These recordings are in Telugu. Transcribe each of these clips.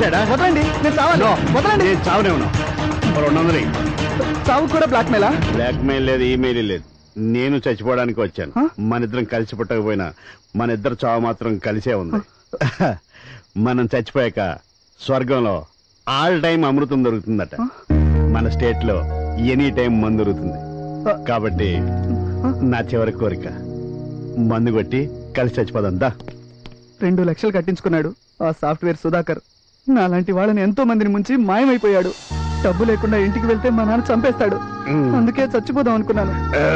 చచ్చిపోయాడా వదలండి నేను చావాలి వదలండి నేను చావనే ఉన్నా మరి రెండు వందలు ఇయ్యి. చావు కూడా బ్లాక్ మెయిలా బ్లాక్ మెయిల్ లేదు ఈమెయిల్ లేదు నేను చచ్చిపోవడానికి వచ్చాను హ? మన ఇద్దరం కలిసి పుట్టకపోయినా మన ఇద్దరు చావు మాత్రం కలిసే ఉంది మనం చచ్చిపోయాక స్వర్గంలో ఆల్ టైం అమృతం దొరుకుతుందట మన స్టేట్ లో ఎనీ టైం మందు దొరుకుతుంది కాబట్టి నా చివరి కోరిక మందు కొట్టి కలిసి చచ్చిపోదాం దా రెండు లక్షలు కట్టించుకున్నాడు ఆ సాఫ్ట్వేర్ సుధాకర్ నాలాంటి వాళ్ళని ఎంతో మందిని ముంచి మాయమైపోయాడు డబ్బు లేకుండా ఇంటికి వెళ్తే మా నాన్న చంపేస్తాడు మ్. అందుకే చచ్చిపోదాం అనుకున్నాను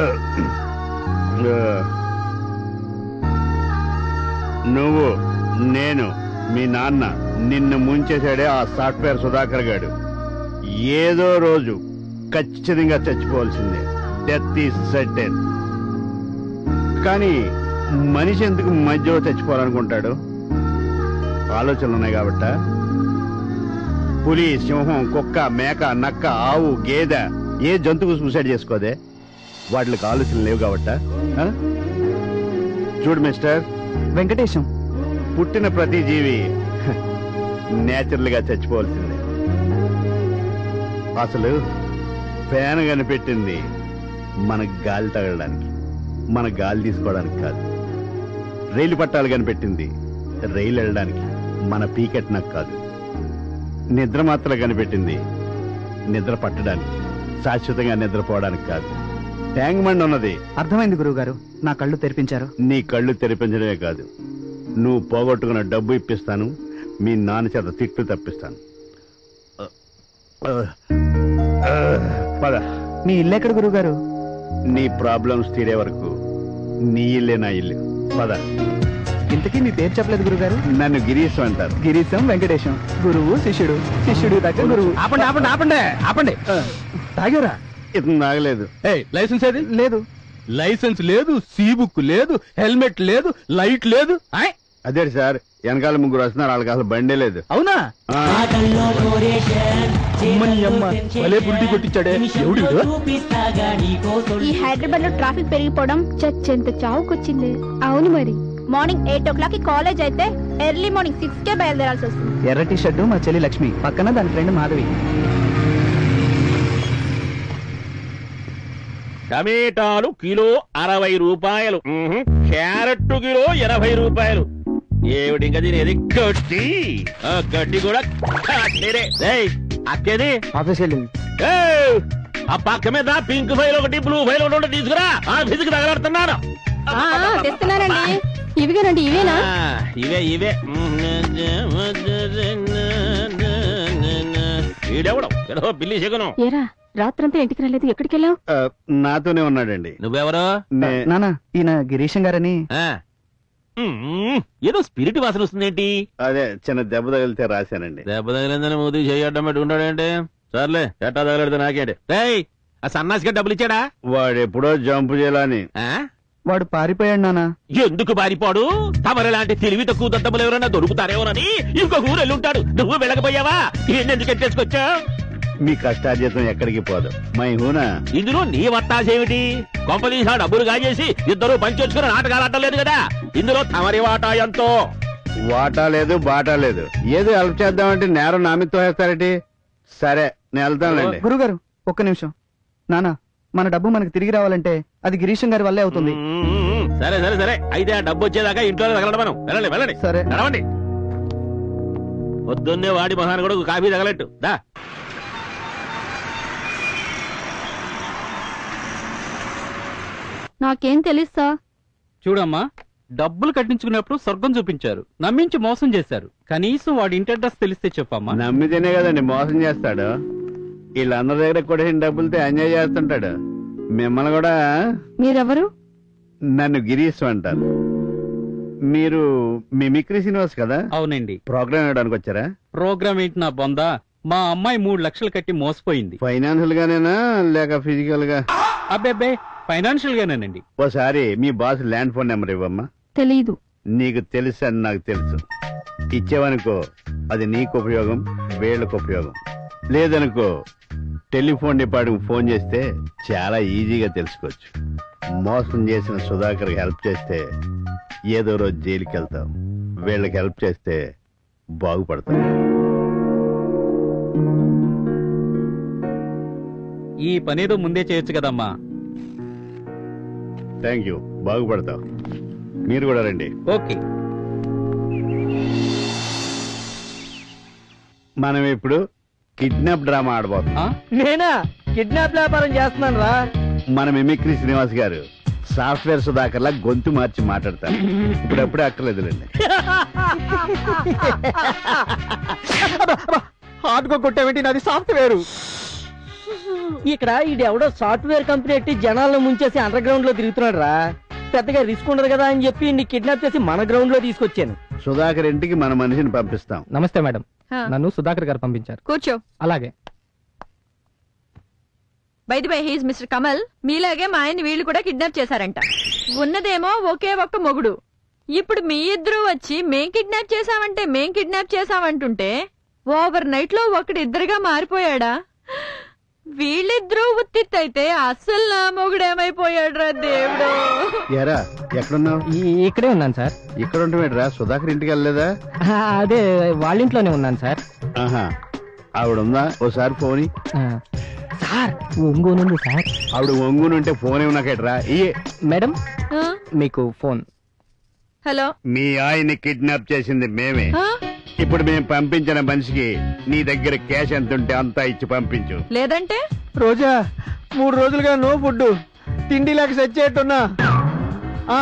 నువ్వు నేను మీ నాన్న నిన్ను ముంచేశాడే ఆ సాఫ్ట్వేర్ సుధాకర్ గాడు ఏదో రోజు ఖచ్చితంగా చచ్చిపోవాల్సిందే డెత్ ఈస్ సర్టెన్ కానీ మనిషి ఎందుకు మధ్యలో చచ్చిపోవాలనుకుంటాడు ఆలోచనలు ఉన్నాయి కాబట్ట పులి సింహం కుక్క మేక నక్క ఆవు గేదె ఏ జంతువు సూసైడ్ చేసుకోదే వాటికి ఆలోచనలు లేవు కాబట్ట ఆ? చూడు మిస్టర్ వెంకటేశం పుట్టిన ప్రతి జీవి నేచురల్ గా చచ్చిపోవాల్సిందే అసలు ఫ్యాన్ కనిపెట్టింది మన గాలి తగలడానికి మన గాలి తీసుకోవడానికి కాదు రైలు పట్టాలు కనిపెట్టింది రైలు వెళ్ళడానికి మన పీకెట్ నాకు కాదు నిద్ర మాత్రం కనిపెట్టింది నిద్ర పట్టడానికి శాశ్వతంగా నిద్రపోవడానికి కాదు ట్యాంక్ మండ్ ఉన్నది అర్థమైంది గురువు గారు నా కళ్ళు తెరిపించారు నీ కళ్ళు తెరిపించడమే కాదు నువ్వు పోగొట్టుకున్న డబ్బు ఇప్పిస్తాను మీ నాన్న చేత తిట్లు తప్పిస్తాను పద మీ ఇల్లు ఎక్కడ గురువు గారు నీ ప్రాబ్లమ్స్ తీరే వరకు నీ ఇల్లే నా ఇల్లు పద ఇంతకీ మీ పేరు చెప్పలేదు గురుగారు నన్ను గిరీశం అంటారు గిరీశం వెంకటేశం గురువు శిష్యుడు శిష్యుడి దగ్గర గురువు ఆపండి ఆపండి ఆపండి ఆపండి తాగారా ఇతను నాగలేదు ఏయ్ లైసెన్స్ ఏది లేదు లైసెన్స్ లేదు సీ బుక్ లేదు హెల్మెట్ లేదు లైట్ లేదు ఆయ్, అదే సార్ వెనకాల ముగ్గురు వస్తున్నారు వాళ్ళకి అసలు బండే లేదు అవునా ఆ, అమ్మని అమ్మ భలే బుల్డి కొట్టించాడే ఎవడు వీడు? ఈ హైదరాబాద్ లో ట్రాఫిక్ పెరిగిపోవడం చచ్చెంత చావుకొచ్చింది అవును మరి మార్నింగ్ ఎయిట్ ఓ క్లాక్ కి కాలేజ్ అయితే ఎర్లీ మార్నింగ్ సిక్స్ కే బయలుదేరాల్సి వస్తుంది ఎర్ర టీ షర్టు మా చెల్లి లక్ష్మి పక్కన దాని ఫ్రెండ్ మాధవి టమేటాలు కిలో అరవై రూపాయలు మ్మ్హ్. క్యారెట్ కిలో ఎనభై రూపాయలు ఏమిటి ఇంకా తినేది గడ్డి ఆ గడ్డి కూడా కట్టిరే. ఏయ్, అక్కేది ఆఫీస్ వెళ్ళింది ఏయ్, ఆ పక్క మీద పింక్ ఫైల్ ఒకటి బ్లూ ఫైల్ ఒకటి ఉంటే తీసుకురా ఆ ఫిజికి తగలడుతున్నాను తెస్తున్నానండి ఇవిగానండి ఇవేనా ఆ, ఇవే ఇవే ఈడెవడం ఏదో బిల్లి చెగను ఏరా రాత్రంతా ఇంటికి రాలేదు ఎక్కడికి వెళ్ళావు ఆ, నాతోనే ఉన్నాడండి నువ్వెవరో నే- నానా ఈయన గిరీశం గారని ఆ. మ్మ్. ఏదో స్పిరిట్ వాసన వస్తుందేంటి అదే చిన్న దెబ్బ తగిలితే రాశానండి దెబ్బ తగిలిందని మూతి చేయడం పెట్టుకుంటాడేంటి సర్లే ఎట్టా తగలడితే నాకేంటి రేయ్ ఆ సన్నాసిగా డబ్బులు ఇచ్చాడా వాడు ఎప్పుడో జంప్ చేయాలని ఆ? వాడు పారిపోయాడు నానా ఎందుకు బారిపోడు తమరి లాంటి తెలివి తక్కువ దద్దములు ఎవరైనా దొరుకుతారేమోనని ఇంకొక ఊరు వెళ్ళుంటాడు నువ్వు వెళ్ళకపోయావా ఎందుకు ఎట్టేసుకొచ్చా మీ కష్టార్జితం ఎక్కడికి పోదు మై హూనా ఇందులో నీ వత్తాసేమిటి కొంపదీసా డబ్బులు కాజేసి ఇద్దరు పంచొచ్చుకుని నాటకాలు ఆడలేదు కదా ఇందులో తమరి వాటా ఎంతో వాటా లేదు బాటా లేదు ఏదో హెల్ప్ చేద్దామంటే నేరం నా మీద తోసేస్తారేటి సరే నేను వెళ్తానులేండి గురుగారు ఒక్క నిమిషం నానా మన డబ్బు మనకు తిరిగి రావాలంటే అది గిరీశం గారి వల్లే అవుతుంది మ్మ్. సరే సరే సరే అయితే ఆ డబ్బు వచ్చేదాకా ఇంట్లో తగలడం మనం వెళ్ళండి వెళ్ళండి సరే నడవండి పొద్దున్నే వాడి మహాన్ కూడా కాఫీ తగలట్టు దా నాకేం తెలుసా చూడమ్మా డబ్బులు కట్టించుకున్నప్పుడు స్వర్గం చూపించారు నమ్మించి మోసం చేశారు కనీసం వాడి ఇంటి అడ్రస్ తెలిస్తే చెప్పమ్మా నమ్మితేనే కదండి మోసం చేస్తాడు వీళ్ళందరి దగ్గర కూడా డబ్బులతో ఎంజాయ్ చేస్తుంటాడు మిమ్మల్ని కూడా మీరెవరు నన్ను గిరీశ్ అంటారు మీరు మిమిక్రీ శ్రీనివాస్ కదా అవునండి ప్రోగ్రామ్ ఇవ్వడానికి వచ్చారా ప్రోగ్రామ్ ఏంటి నా బొందా మా అమ్మాయి మూడు లక్షలు కట్టి మోసపోయింది ఫైనాన్షియల్ గానేనా లేక ఫిజికల్ గా అబ్బే ఫైనాన్షియల్ గానేనండి ఓసారి మీ బాస్ ల్యాండ్ ఫోన్ నెంబర్ ఇవ్వమ్మా తెలీదు నీకు తెలుసు అని నాకు తెలుసు ఇచ్చేవనుకో అది నీకు ఉపయోగం వీళ్ళకు ఉపయోగం లేదనుకో టెలిఫోన్ డిపార్ట్మెంట్ ఫోన్ చేస్తే చాలా ఈజీగా తెలుసుకోవచ్చు మోసం చేసిన సుధాకర్ హెల్ప్ చేస్తే ఏదో రోజు జైలుకి వెళ్తాం వీళ్ళకి హెల్ప్ చేస్తే బాగుపడతాం ఈ పనేదో ముందే చేయొచ్చు కదమ్మా థ్యాంక్ యూ బాగుపడతావు మీరు కూడా రండి ఓకే మనం ఇప్పుడు కిడ్నాప్ డ్రామా ఆడబోతున్నాం ఆ? నేనా కిడ్నాప్ వ్యాపారం చేస్తున్నాను రా మన మిమిక్రీ శ్రీనివాస్ గారు సాఫ్ట్వేర్ సుధాకర్లా గొంతు మార్చి మాట్లాడతారు ఇప్పుడప్పుడే అక్కర్లేదులేండి హార్డ్ గా కొట్టావేంటి నాది సాఫ్ట్వేర్ ఇక్కడ ఇది ఎవడో సాఫ్ట్వేర్ కంపెనీ ఎట్టి జనాలను ముంచేసి అండర్ గ్రౌండ్ లో తిరుగుతున్నాడు రా పెద్దగా రిస్క్ ఉండదు కదా అని చెప్పి నీ కిడ్నాప్ చేసి మన గ్రౌండ్ లో తీసుకొచ్చాను సుధాకర్ ఇంటికి మన మనిషిని పంపిస్తాం నమస్తే మేడం హా. నన్ను సుధాకర్ గారు పంపించారు కూర్చో అలాగే by the by he's mister Kamal మీలాగే మా ఆయన్ని వీళ్ళు కూడా కిడ్నాప్ చేశారంట ఉన్నదేమో ఒకే ఒక్క మొగుడు ఇప్పుడు మీ ఇద్దరు వచ్చి మేం కిడ్నాప్ చేశామంటే మేం కిడ్నాప్ చేశామంటుంటే ఓవర్ నైట్ లో ఒకడు ఇద్దరుగా మారిపోయాడా వీళ్ళిద్దరూ ఉత్తిత్తైతే అస్సలు నా మొగుడేమైపోయాడు రా దేవుడు ఎరా ఎక్కడున్నావు ఇక్కడే ఉన్నాను సార్ ఇక్కడ ఉంటామేట్రా సుధాకర్ ఇంటికి వెళ్ళలేదా అదే వాళ్ళ ఇంట్లోనే ఉన్నాను సార్ ఆహా ఆవిడ ఉందా ఓసారి ఫోన్ ఇయ్యి. సార్ ఒంగోనుంది సార్ ఆవిడ ఒంగుని ఉంటే ఫోన్ ఏమన్నాకేట్రా ఇయ్యే మేడం ఆ? మీకు ఫోన్ హలో మీ ఆయన్ని కిడ్నాప్ చేసింది మేమే ఆ? ఇప్పుడు మేము పంపించిన మనిషికి నీ దగ్గర క్యాష్ ఎంత ఉంటే అంతా ఇచ్చి పంపించు లేదంటే రోజా మూడు రోజులుగా నో ఫుడ్ తిండి లేక సెట్ చేయట్టున్నా ఆ,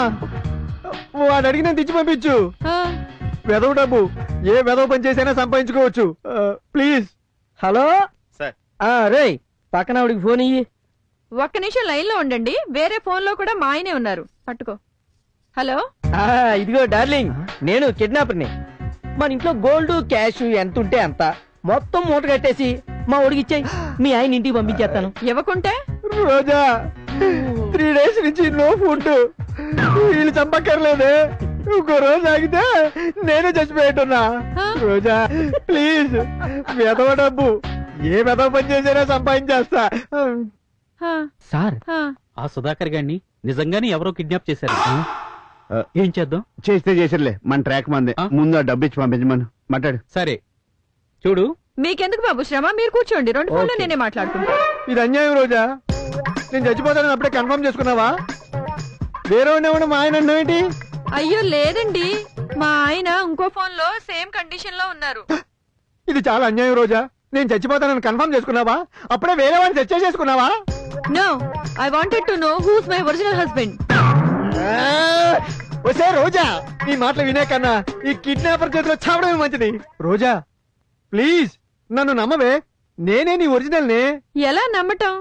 వాడు అడిగిన తెచ్చి పంపించు ఆ? వెదవ డబ్బు ఏ వెదవ పని చేసైనా సంపాదించుకోవచ్చు ప్లీజ్ హలో సార్. రే పక్కన ఆవిడికి ఫోన్ ఇయ్యి ఒక్క నిమిషం లైన్ లో ఉండండి వేరే ఫోన్ లో కూడా మా ఆయనే ఉన్నారు పట్టుకో హలో ఆ, ఇదిగో డార్లింగ్ నేను కిడ్నాపర్ని మన ఇంట్లో గోల్డ్ క్యాష్ ఎంత ఉంటే అంత మొత్తం మూట కట్టేసి మా ఒడికి ఇచ్చేయి మీ ఆయన ఇంటికి పంపించేస్తాను ఇవ్వకుంటే రోజా త్రీ డేస్ నుంచి నో ఫుడ్ వీళ్ళు చంపక్కర్లేదే ఇంకో రోజు ఆగితే నేనే చచ్చిపోయేట్టున్నా ఆ? రోజా ప్లీజ్ వెదవ డబ్బు ఏ వెదవ పని చేసినా సంపాదించేస్తా ఆ, సార్ ఆ. ఆ సుధాకర్ గారిని నిజంగానే ఎవరో కిడ్నాప్ చేశారు ఆ, ఏం చేద్దాం చేస్తే చేసిర్లే మన ట్రాక్ మంది ఆ? ముందు ఆ డబ్బు ఇచ్చి పంపించమను మాట్లాడు సరే చూడు మీకెందుకు బాబు శ్రమ మీరు కూర్చోండి రెండు ఫోన్లు ఓకే. నేనే మాట్లాడుకుంటా ఇది అన్యాయం రోజా నేను చచ్చిపోతానని అప్పుడే కన్ఫర్మ్ చేసుకున్నావా వేరే ఉండేవాడు మా ఆయన అన్నావేంటి అయ్యో లేదండి మా ఆయన ఇంకో ఫోన్ లో సేమ్ కండిషన్ లో ఉన్నారు ఇది చాలా అన్యాయం రోజా నేను చచ్చిపోతానని కన్ఫర్మ్ చేసుకున్నావా అప్పుడే వేరే వాడిని చర్చ చేసుకున్నావా no I wanted to know who's my original husband was Roja ఈ మాటలు వినే కన్నా ఈ కిడ్నాపర్ చేతిలో చావడమే మంచిది రోజా ప్లీజ్ నన్ను నమ్మవే నేనే నీ ఒరిజినల్ నే ఎలా నమ్మటం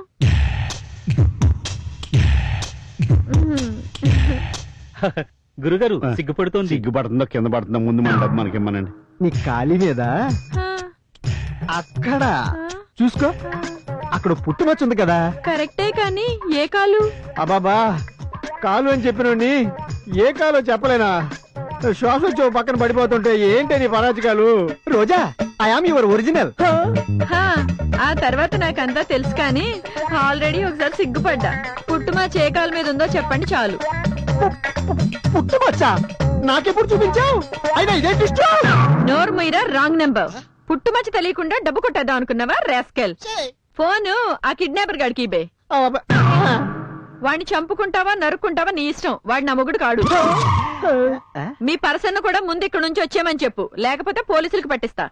గురుగారు సిగ్గుపడుతోంది సిగ్గుపడుతుందో కింద పడుతుందో ముందు మన డబ్బు మనకి ఇమ్మనండి నీ ఖాళీ మీద ఆ, అక్కడ ఆ, చూసుకో అక్కడ పుట్టుమచ్చు ఉంది కదా కరెక్టే కానీ ఏ కాలు అబాబా కాలు అని చెప్పినోడిని ఏ కాలో చెప్పలేనా శ్వాస వచ్చి ఓ పక్కన పడిపోతుంటే ఏంటి నీ పరాజకాలు Roja I am your original హా, ఆ తర్వాత నాకంతా తెలుసు కానీ ఆల్రెడీ ఒకసారి సిగ్గుపడ్డా పుట్టుమా చే కాలు మీద ఉందో చెప్పండి చాలు పుట్టుమచ్చా నాకెప్పుడు చూపించావు అయినా ఇదే ట్విస్ట్ నోరు మీరా రాంగ్ నెంబర్ పుట్టుమచ్చ తెలియకుండా డబ్బు కొట్టేద్దాం అనుకున్నావా రాస్కెల్ ఫోను ఆ కిడ్నాపర్ గాడికి ఇబే వాడిని చంపుకుంటావా నరుక్కుంటావా నీ ఇష్టం వాడు నా మొగుడు కాడు మీ పర్సన్ కూడా ముందు ఇక్కడ నుంచి వచ్చేయమని చెప్పు లేకపోతే పోలీసులకు పట్టిస్తా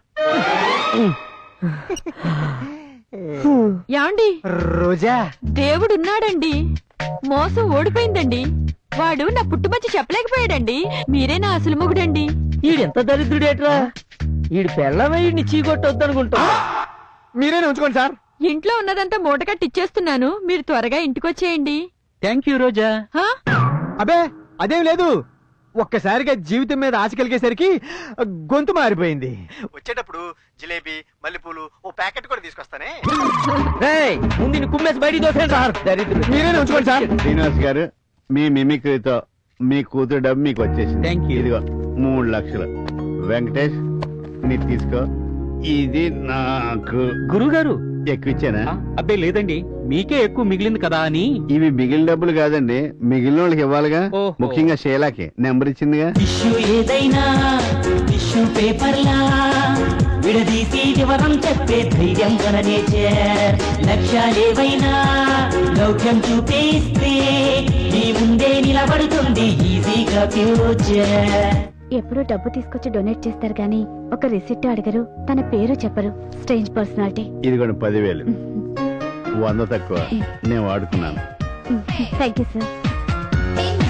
యాండి రోజా దేవుడున్నాడండి మోసం ఓడిపోయిందండి వాడు నా పుట్టుమచ్చి చెప్పలేకపోయాడండి మీరే నా అసలు మొగుడండి ఈడెంత దరిద్రుడేట్రా ఈడు పెళ్ళమే ఈడిని చీకొట్టొద్దనుకుంటా మీరేనే ఉంచుకోండి సార్ ఇంట్లో ఉన్నదంతా మూట కట్టిచ్చేస్తున్నాను మీరు త్వరగా ఇంటికొచ్చేయండి థ్యాంక్ యూ రోజా హా? అబే అదేం లేదు ఒక్కసారిగా జీవితం మీద ఆశ కలిగేసరికి గొంతు మారిపోయింది వచ్చేటప్పుడు జిలేబీ మల్లెపూలు ఓ ప్యాకెట్ కూడా తీసుకొస్తానే రేయ్, ముందు ఈయన కుమ్మేసి బయటికి దోసేయండి సార్ దరిద్రుడు మీరేనే ఉంచుకోండి సార్ శ్రీనివాస్ గారు మీ మిమిక్రీతో మీ కూతురు డబ్బు మీకు వచ్చేసింది Thank you. ఇదిగో మూడు లక్షలు వెంకటేష్ నీకు తీసుకో ఇది నాకు గురుగారు ఎక్కువ ఇచ్చానా ఆ, అబ్బే లేదండి మీకే ఎక్కువ మిగిలింది కదా అని ఇవి మిగిలిన డబ్బులు కాదండి మిగిలిన వాళ్ళకి ఇవ్వాలిగా ఓహో. ముఖ్యంగా షేలాకి నెంబర్ ఇచ్చిందిగా టిష్యూ ఏదైనా టిష్యూ పేపర్లా విడదీసి వివరం చెప్పే ధైర్యం గల నేచర్ లక్ష్యాలేవైనా లౌక్యం చూపిస్తే నీ ముందే నిలబడుతుంది ఈజీగా ఫ్యూచర్ ఎప్పుడూ డబ్బు తీసుకొచ్చి డొనేట్ చేస్తారు గానీ ఒక రిసిప్ట్ అడగరు తన పేరు చెప్పరు స్ట్రేంజ్ పర్సనాలిటీ ఇదిగోండి పదివేలు వంద తక్కువ నేను వాడుకున్నాను థ్యాంక్ యూ సార్